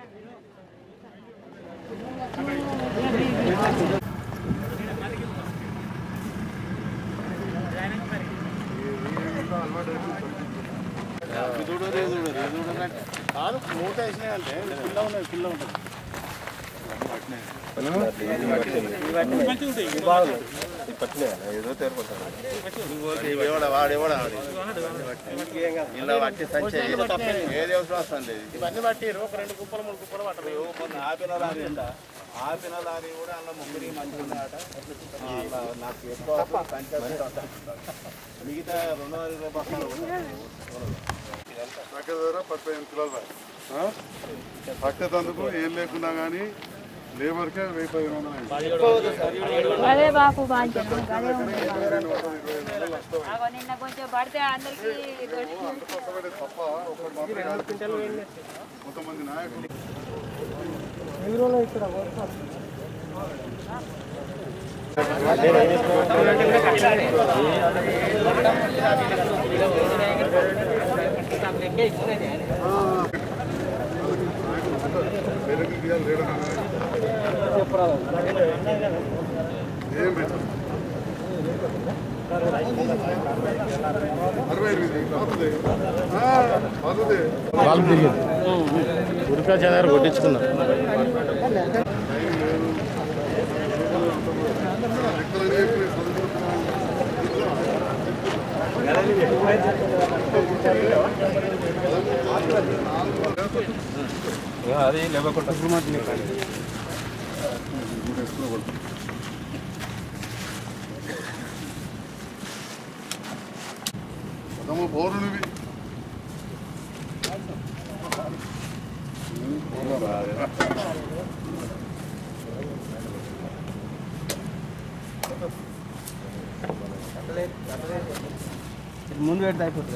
కాదు మూట వేసినాయంటే పిల్ల ఉన్నది పిల్ల ఉంటుంది ఇలా పట్టి సంచి ఏది అవసరం వస్తుంది ఇవన్నీ పట్టి ఒక రెండు కుప్పలు మూడు కుప్పలు పట్టరు మొన్న ఆపిన లారీ ఉందా ఆపిన లారీ కూడా అలా ముగ్గురి మంచిగా ఉన్నాయట అలా నాకు ఎక్కువ సంచి వస్తుంది. మిగతా రెండు వందల ఇరవై బస్తాలు పక్క ద్వారా పదిహేను కిలోలు ఆ? పట్టేటందుకు ఏం లేకున్నా కానీ లేబర్కే వెయ్యి పదిహేను వందలు అయింది. అదే బాపు బాధ్యత అదే ఉంది అగో నిన్న కొంచెం పడితే అందరికి కష్టపడే తప్ప ఒకరు మాత్రమే కాదు. కొంతమంది నాయకులు వేరేకి గీయాలి, లేడర్ అన్నారు. ఏం పెట్టారు అరవై ఎనిమిది పోతుంది ఆ, పోతుంది వాళ్ళు తిరిగింది ఉరికా చదారు కొట్టించుకున్నారు ఎక్కడనే ఇప్పుడు చదువుకుంటున్నాం. అది లేవకుండా తమ పౌరునివి ముందు పెడితే అయిపోతుంది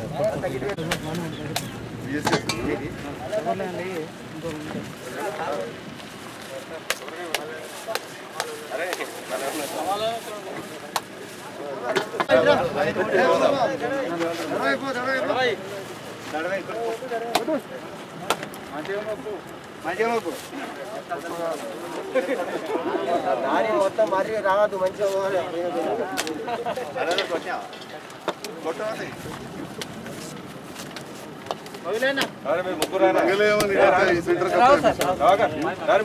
మొత్తం మరి రావద్దు మంచిగా పోవాలి. తగలేమని ఇట్లా ఈ సెంటర్ కట్టాలి.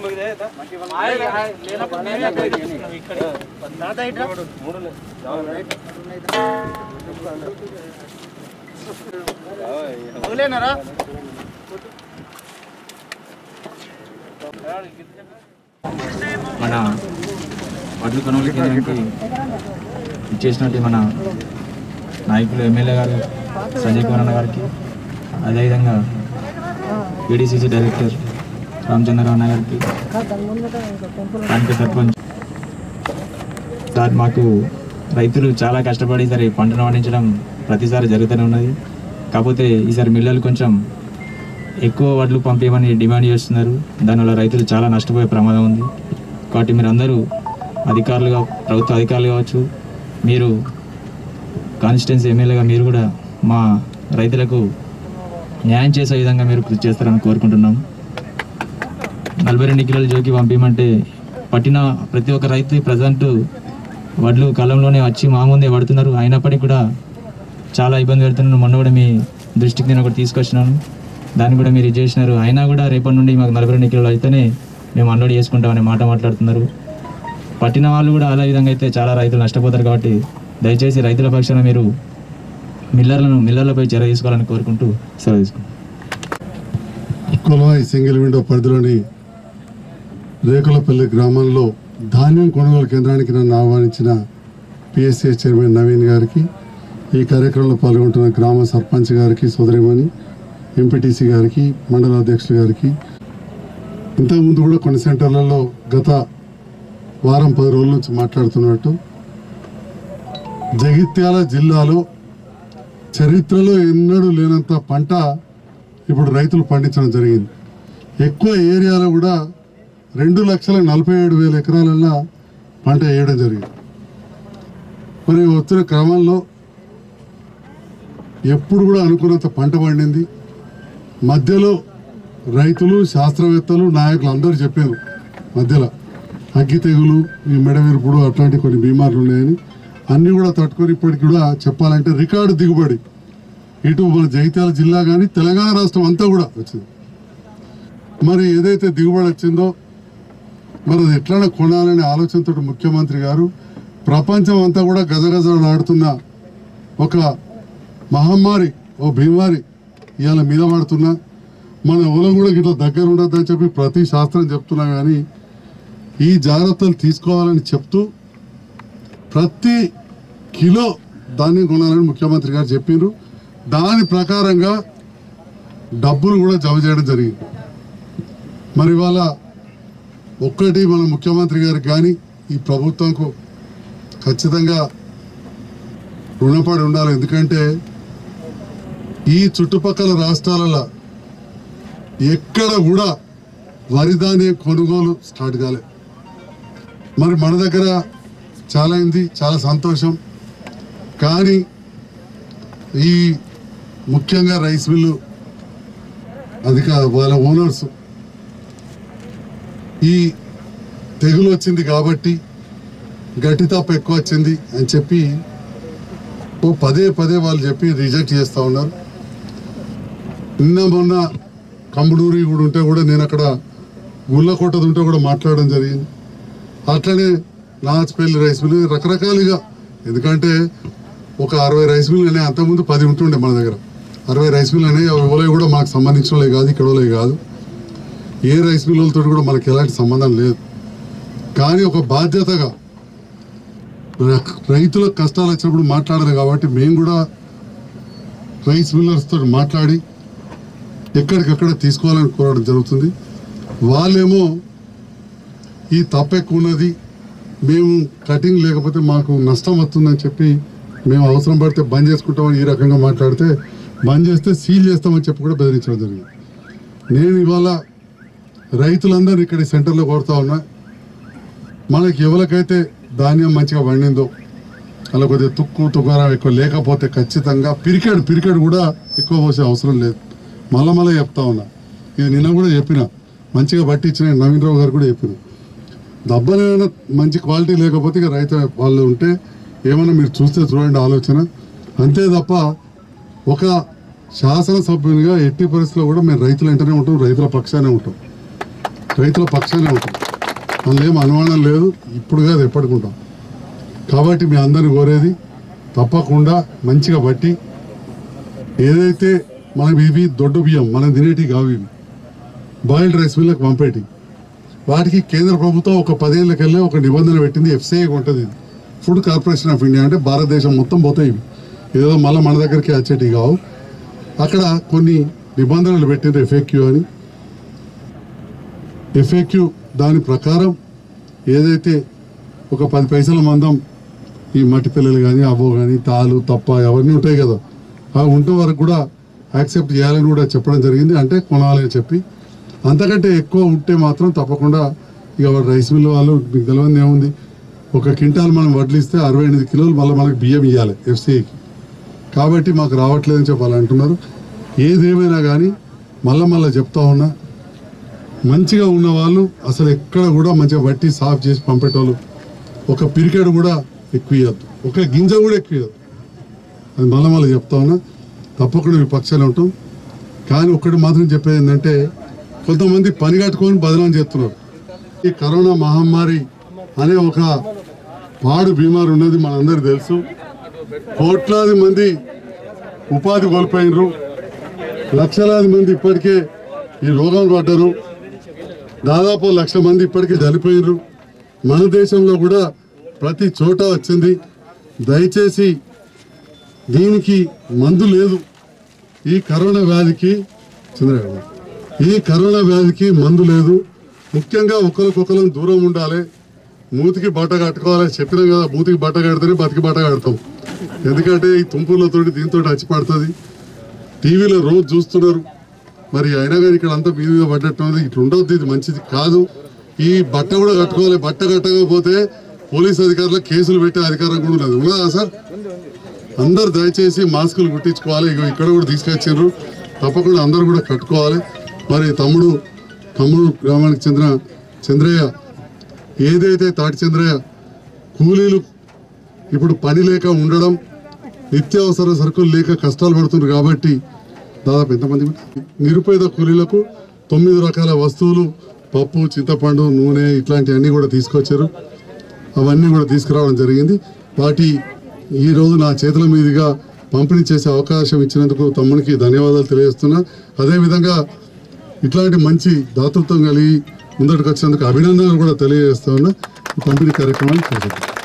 మన వడ్లు కొనుగోలు కేంద్రానికి ఇచ్చేసినట్టు మన నాయకులు ఎమ్మెల్యే గారు సంజయ్ కుమార్ అన్న గారికి అదేవిధంగా పీడీసీసీ డైరెక్టర్ రామచంద్రరావు అన్న గారికి స్థానిక సర్పంచ్ సార్ మాకు రైతులు చాలా కష్టపడి సరే పంటను పండించడం ప్రతిసారి జరుగుతూనే ఉన్నది కాకపోతే ఈసారి మిల్లలు కొంచెం ఎక్కువ వడ్లు పంపేయమని డిమాండ్ చేస్తున్నారు దానివల్ల రైతులు చాలా నష్టపోయే ప్రమాదం ఉంది కాబట్టి మీరు అందరూ అధికారులుగా ప్రభుత్వ అధికారులు కావచ్చు మీరు కాన్స్టిట్యున్సీ ఎమ్మెల్యేగా మీరు కూడా మా రైతులకు న్యాయం చేసే విధంగా మీరు కృషి చేస్తారని కోరుకుంటున్నాం నలభై రెండు కిలోల జోకి పంపించమంటే పట్టిన ప్రతి ఒక్క రైతు ప్రజెంట్ వడ్లు కాలంలోనే వచ్చి మా ముందే పడుతున్నారు అయినప్పటికీ కూడా చాలా ఇబ్బంది పెడుతున్నాను మొన్న కూడా మీ దృష్టికి నేను ఒకటి తీసుకొచ్చినాను దాన్ని కూడా మీరు ఇది చేసినారు అయినా కూడా రేపటి నుండి మాకు నలభై రెండు కిలోలు అయితేనే మేము అన్లోడ్ చేసుకుంటామనే మాట మాట్లాడుతున్నారు పట్టిన వాళ్ళు కూడా అదే విధంగా అయితే చాలా రైతులు నష్టపోతారు కాబట్టి దయచేసి రైతుల పక్షాన మీరు మిల్లర్లను మిల్లర్లపై చర్య తీసుకోవాలని కోరుకుంటూ సెలవు తీసుకుంటాం కులవాయి సింగిల్ విండో పరిధిలోని రేకులపల్లి గ్రామంలో ధాన్యం కొనుగోలు కేంద్రానికి నన్ను ఆహ్వానించిన పిఎస్సిఎస్ చైర్మన్ నవీన్ గారికి ఈ కార్యక్రమంలో పాల్గొంటున్న గ్రామ సర్పంచ్ గారికి సోదరిమణి ఎంపీటీసీ గారికి మండల అధ్యక్షులు గారికి ఇంతకుముందు కూడా కొన్ని సెంటర్లలో గత వారం పది రోజుల నుంచి మాట్లాడుతున్నట్టు జగిత్యాల జిల్లాలో చరిత్రలో ఎన్నడూ లేనంత పంట ఇప్పుడు రైతులు పండించడం జరిగింది ఎక్కువ ఏరియాలో కూడా రెండు లక్షల నలభై ఏడు వేల ఎకరాలల్లో పంట వేయడం జరిగింది మరి వచ్చిన క్రమంలో ఎప్పుడు కూడా అనుకున్నంత పంట పండింది మధ్యలో రైతులు శాస్త్రవేత్తలు నాయకులు అందరూ చెప్పారు మధ్యలో అగ్గి తెగులు ఈ మెడవిరుపుడు అట్లాంటి కొన్ని బీమార్లు ఉన్నాయని అన్నీ కూడా తట్టుకొని ఇప్పటికి కూడా చెప్పాలంటే రికార్డు దిగుబడి ఇటు మన జగిత్యాల జిల్లా కానీ తెలంగాణ రాష్ట్రం అంతా కూడా వచ్చింది మరి ఏదైతే దిగుబడి వచ్చిందో మరి అది ఎట్లనే కొనాలనే ఆలోచనతో ముఖ్యమంత్రి గారు ప్రపంచం అంతా కూడా గజగజలాడుతున్న ఒక మహమ్మారి ఓ బీమారి ఇవాళ మీద పడుతున్నా మన ఊళ్ళో కూడా ఇట్లా దగ్గర ఉండొద్దని చెప్పి ప్రతి శాస్త్రం చెప్తున్నా కానీ ఈ జాగ్రత్తలు తీసుకోవాలని చెప్తూ ప్రతి కిలో ధాన్యం కొనాలని ముఖ్యమంత్రి గారు చెప్పిండ్రు దాని ప్రకారంగా డబ్బులు కూడా జమ చేయడం జరిగింది మరి ఇవాళ ఒక్కటి మన ముఖ్యమంత్రి గారికి కానీ ఈ ప్రభుత్వంకు ఖచ్చితంగా రుణపడి ఉండాలి ఎందుకంటే ఈ చుట్టుపక్కల రాష్ట్రాలలో ఎక్కడ కూడా వరి ధాన్యం కొనుగోలు స్టార్ట్ కాలే మరి మన దగ్గర చాలా అయింది చాలా సంతోషం కానీ ఈ ముఖ్యంగా రైస్ మిల్లు అధిక వాళ్ళ ఓనర్స్ ఈ తెగులు వచ్చింది కాబట్టి గట్టి తప్ప ఎక్కువ వచ్చింది అని చెప్పి ఓ పదే పదే వాళ్ళు చెప్పి రిజెక్ట్ చేస్తూ ఉన్నారు నిన్న మొన్న కంబడూరి కూడా ఉంటే కూడా నేను అక్కడ గుళ్ళకొట్టది ఉంటే కూడా మాట్లాడడం జరిగింది అట్లనే నాచుపల్లి రైస్ మిల్ రకరకాలుగా ఎందుకంటే ఒక అరవై రైస్ మిల్ అనే అంతకుముందు పది ఉంటుండే మన దగ్గర అరవై రైస్ మిల్ అనే ఎవరో కూడా మాకు సంబంధించిన కాదు ఇక్కడ వాళ్ళవి కాదు ఏ రైస్ మిల్లులతో కూడా మనకి ఎలాంటి సంబంధం లేదు కానీ ఒక బాధ్యతగా ర- రైతులకు కష్టాలు వచ్చినప్పుడు మాట్లాడాలి కాబట్టి మేము కూడా రైస్ మిల్లర్స్ తోటి మాట్లాడి ఎక్కడికక్కడ తీసుకోవాలని కోరడం జరుగుతుంది వాళ్ళేమో ఈ తప్పు ఎక్కువ ఉన్నది మేము కటింగ్ లేకపోతే మాకు నష్టం వస్తుందని చెప్పి మేము అవసరం పడితే బంద్ చేసుకుంటామని ఈ రకంగా మాట్లాడితే బంద్ చేస్తే సీల్ చేస్తామని చెప్పి కూడా బెదిరించడం జరిగింది నేను ఇవాళ రైతులందరూ ఇక్కడ ఈ సెంటర్లో కోరుతా ఉన్నా మనకి ఎవరికైతే ధాన్యం మంచిగా పండిందో అలా కొద్దిగా తుక్కు తుకారం ఎక్కువ లేకపోతే ఖచ్చితంగా పిరికాడు పిరికాడు కూడా ఎక్కువ పోసే అవసరం లేదు మళ్ళా మళ్ళీ చెప్తా ఉన్నా ఇది నిన్న కూడా చెప్పిన మంచిగా పట్టించిన నవీన్ రావు గారు కూడా చెప్పిన దబ్బనేమైనా మంచి క్వాలిటీ లేకపోతే ఇక రైతు వాళ్ళు ఉంటే ఏమైనా మీరు చూస్తే చూడండి ఆలోచన అంతే తప్ప ఒక శాసనసభ్యునిగా ఎట్టి పరిస్థితుల్లో కూడా మేము రైతుల వెంటనే ఉంటాం రైతుల పక్షానే ఉంటాం రైతుల పక్షానే ఉంటాం అందులో ఏం అనుమానం లేదు ఇప్పుడు కాదు ఎప్పటికుంటాం కాబట్టి మీ అందరిని కోరేది తప్పకుండా మంచిగా బట్టి ఏదైతే మనం ఇవి దొడ్డు బియ్యం మనం తినేటి కావు ఇవి బాయిల్డ్ రైస్ మిల్లకు పంపేటి వాటికి కేంద్ర ప్రభుత్వం ఒక పదేళ్ళకెళ్ళే ఒక నిబంధన పెట్టింది ఎఫ్సిఐ ఉంటుంది ఇది ఫుడ్ కార్పొరేషన్ ఆఫ్ ఇండియా అంటే భారతదేశం మొత్తం పోతాయి ఇవి ఏదో మళ్ళీ మన దగ్గరికి వచ్చేటి కావు అక్కడ కొన్ని నిబంధనలు పెట్టిండ్రు ఎఫ్ఏక్యూ అని ఎఫ్ఏక్యూ దాని ప్రకారం ఏదైతే ఒక పది పైసల మందం ఈ మట్టి పిల్లలు కానీ అవ్వో కానీ తాలు తప్ప అవన్నీ ఉంటాయి కదా అవి ఉంటే వరకు కూడా యాక్సెప్ట్ చేయాలని కూడా చెప్పడం జరిగింది అంటే కొనాలని చెప్పి అంతకంటే ఎక్కువ ఉంటే మాత్రం తప్పకుండా ఇక వాడు రైస్ మిల్ వాళ్ళు మీకు తెలియదు ఏముంది ఒక క్వింటాల్ మనం వడ్లిస్తే అరవై ఎనిమిది కిలోలు మళ్ళీ మనకి బియ్యం ఇవ్వాలి ఎఫ్సీఐకి కాబట్టి మాకు రావట్లేదని చెప్పాలి అంటున్నారు ఏదేమైనా కానీ మళ్ళా మళ్ళీ చెప్తా ఉన్నా మంచిగా ఉన్న వాళ్ళు అసలు ఎక్కడ కూడా మంచిగా బట్టి సాఫ్ చేసి పంపేటోళ్ళు ఒక పిరికెడు కూడా ఎక్కువ ఇవ్వద్దు ఒక గింజ కూడా ఎక్కువ ఇవ్వద్దు అది మళ్ళీ మళ్ళీ చెప్తా ఉన్నా తప్పకుండా మీ పక్షాలు ఉంటాం కానీ ఒకటి మాత్రం చెప్పేది ఏంటంటే కొంతమంది పని కట్టుకొని బదనాం చేస్తున్నారు ఈ కరోనా మహమ్మారి అనే ఒక పాడు బీమారు ఉన్నది మనందరికీ తెలుసు కోట్లాది మంది ఉపాధి కోల్పోయినరు లక్షలాది మంది ఇప్పటికే ఈ రోగం పడ్డారు దాదాపు లక్ష మంది ఇప్పటికే చనిపోయినరు మన దేశంలో కూడా ప్రతి చోట వచ్చింది దయచేసి దీనికి మందు లేదు ఈ కరోనా వ్యాధికి చంద్రబాబు ఈ కరోనా వ్యాధికి మందు లేదు ముఖ్యంగా ఒకరికొకరం దూరం ఉండాలి మూతికి బట్ట కట్టుకోవాలి చెప్పినాం కదా మూతికి బట్ట కడితేనే బతికి బట్ట కడతాం ఎందుకంటే ఈ తుంపులతోటి దీంతో వచ్చి పడుతుంది టీవీలో రోజు చూస్తున్నారు మరి అయినా కానీ ఇక్కడ అంతా మీద మీద పడ్డట్టు ఉన్నది ఇట్లా ఉండొద్దు ఇది మంచిది కాదు ఈ బట్ట కూడా కట్టుకోవాలి బట్ట కట్టకపోతే పోలీస్ అధికారులకు కేసులు పెట్టే అధికారం కూడా ఉన్నది ఉన్నదా సార్ అందరు దయచేసి మాస్కులు కుట్టించుకోవాలి ఇగో ఇక్కడ కూడా తీసుకొచ్చారు తప్పకుండా అందరూ కూడా కట్టుకోవాలి మరి తమ్ముడు తమ్ముడు గ్రామానికి చెందిన చంద్రయ్య ఏదైతే తాటి చంద్రయ్య కూలీలు ఇప్పుడు పని లేక ఉండడం నిత్యావసర సరుకులు లేక కష్టాలు పడుతున్నారు కాబట్టి దాదాపు ఎంతమంది నిరుపేద కూలీలకు తొమ్మిది రకాల వస్తువులు పప్పు చింతపండు నూనె ఇట్లాంటివన్నీ కూడా తీసుకొచ్చారు అవన్నీ కూడా తీసుకురావడం జరిగింది వాటి ఈ రోజు నా చేతుల మీదుగా పంపిణీ చేసే అవకాశం ఇచ్చినందుకు తమ్మునికి ధన్యవాదాలు తెలియజేస్తున్నా అదేవిధంగా ఇట్లాంటి మంచి దాతృత్వం కలిగి ముందటికి వచ్చినందుకు అభినందనలు కూడా తెలియజేస్తా ఉన్నా ఈ పంపిణీ కార్యక్రమాన్ని చేపట్టాం